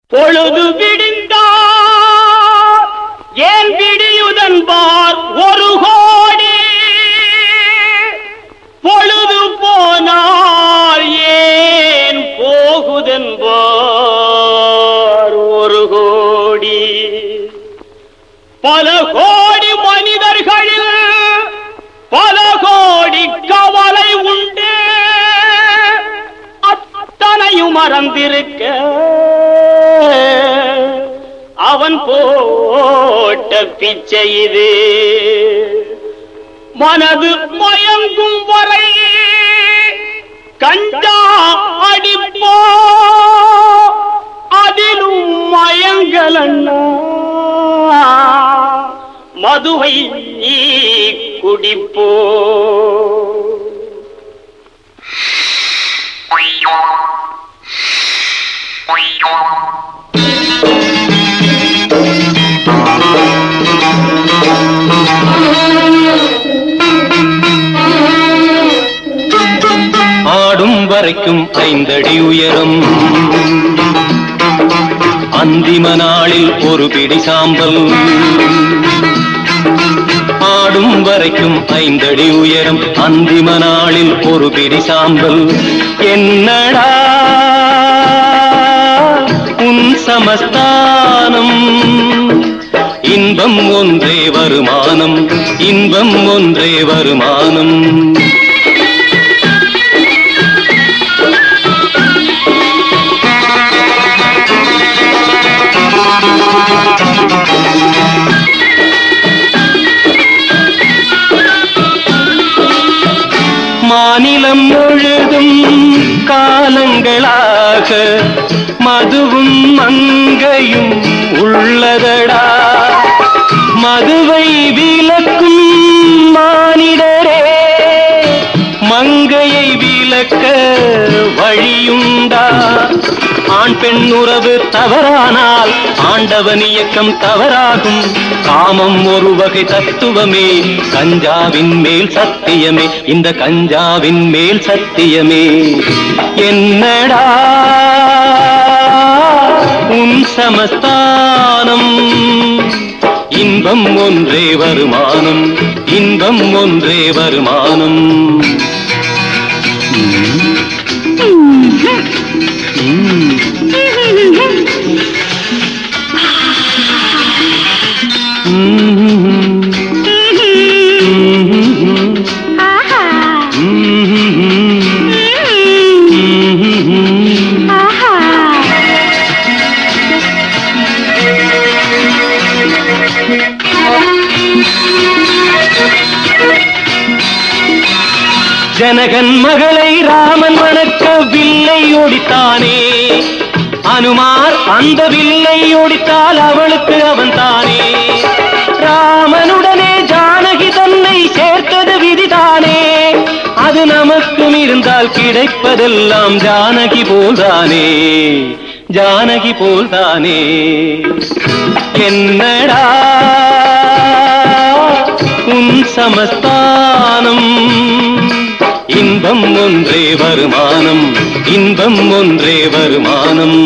பொழுது விடிந்தார் ஏன் விடியுதன் பார் ஒரு கோடி பொழுது போனார் ஏன் போகுதன் பார் ஒரு கோடி பல கோடி மனிதர்களில் பல கோடி கவலை உண்டு அத்தனையும் மறந்திருக்க அவன் போட்ட பிச்சை இது மனது மயங்கும் வரை கண்டா அடிப்போ அதிலும் மயங்கலண்ணா மதுவை நீ குடிப்போ ஆடும் வரைக்கும் ஐந்தடி உயரம் அந்திம நாளில் ஒரு பிடி சாம்பல் ஆடும் வரைக்கும் ஐந்தடி உயரம் அந்திம நாளில் ஒரு பிடி சாம்பல் என்னடா உன் சமஸ்தானம் இன்பம் ஒன்றே வருமானம் இன்பம் ஒன்றே வருமானம் மாநிலம் முழுதும் காலங்களாக மதுவும் மங்கையும் உள்ளதடா மதுவை விலக்கும் மானிடரே மங்கையை விலக்க வழியுண்டா ஆண் பெண் உறவு தவறானால் ஆண்டவன் இயக்கம் தவறாகும் காமம் ஒரு வகை தத்துவமே கஞ்சாவின் மேல் சத்தியமே இந்த கஞ்சாவின் மேல் சத்தியமே என்னடா உன் சமஸ்தானம் இன்பம் ஒன்றே வருமானம் இன்பம் ஒன்றே வருமானம் ஜனகன் மகளை ராமன் வணக்க வில்லை ஓடித்தானே அனுமார் அந்த வில்லை ஓடித்தால் அவளுக்கு அவன் தானே ராமனுடனே ஜானகி தன்னை சேர்த்தது விதிதானே அது நமக்கும் இருந்தால் கிடைப்பதெல்லாம் ஜானகி போல்தானே ஜானகி போல்தானே என்னடா உன் சமஸ்தானம் இன்பம் ஒன்றே வருமானம் இன்பம் ஒன்றே வருமானம்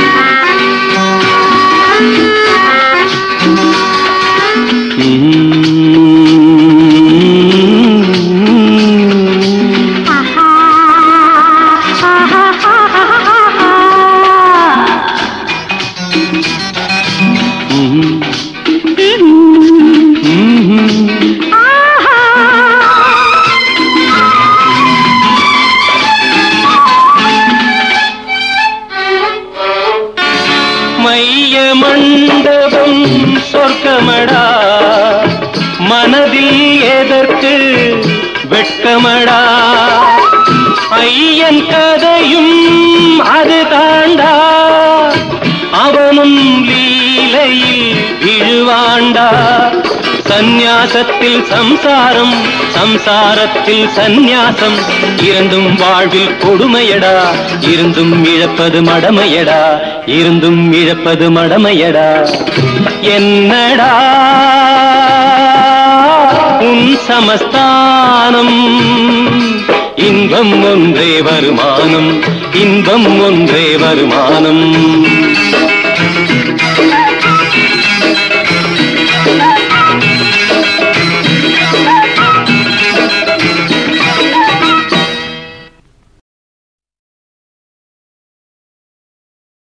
மைய மண்டபம் சொர்க்கமடா மனதில் எதற்கு வெட்கமடா ஐயன் கதையும் அது தாண்டா அவனும் லீலையில் விழுவாண்டா சந்நியாசத்தில் சம்சாரம் சம்சாரத்தில் சந்நியாசம் இருந்தும் வாழ்வில் கொடுமையடா இருந்தும் இழப்பது மடமையடா இருந்தும் இழப்பது மடமையடா என்னடா உன் சமஸ்தானம் இன்பம் ஒன்றே வருமானம் இன்பம் ஒன்றே வருமானம்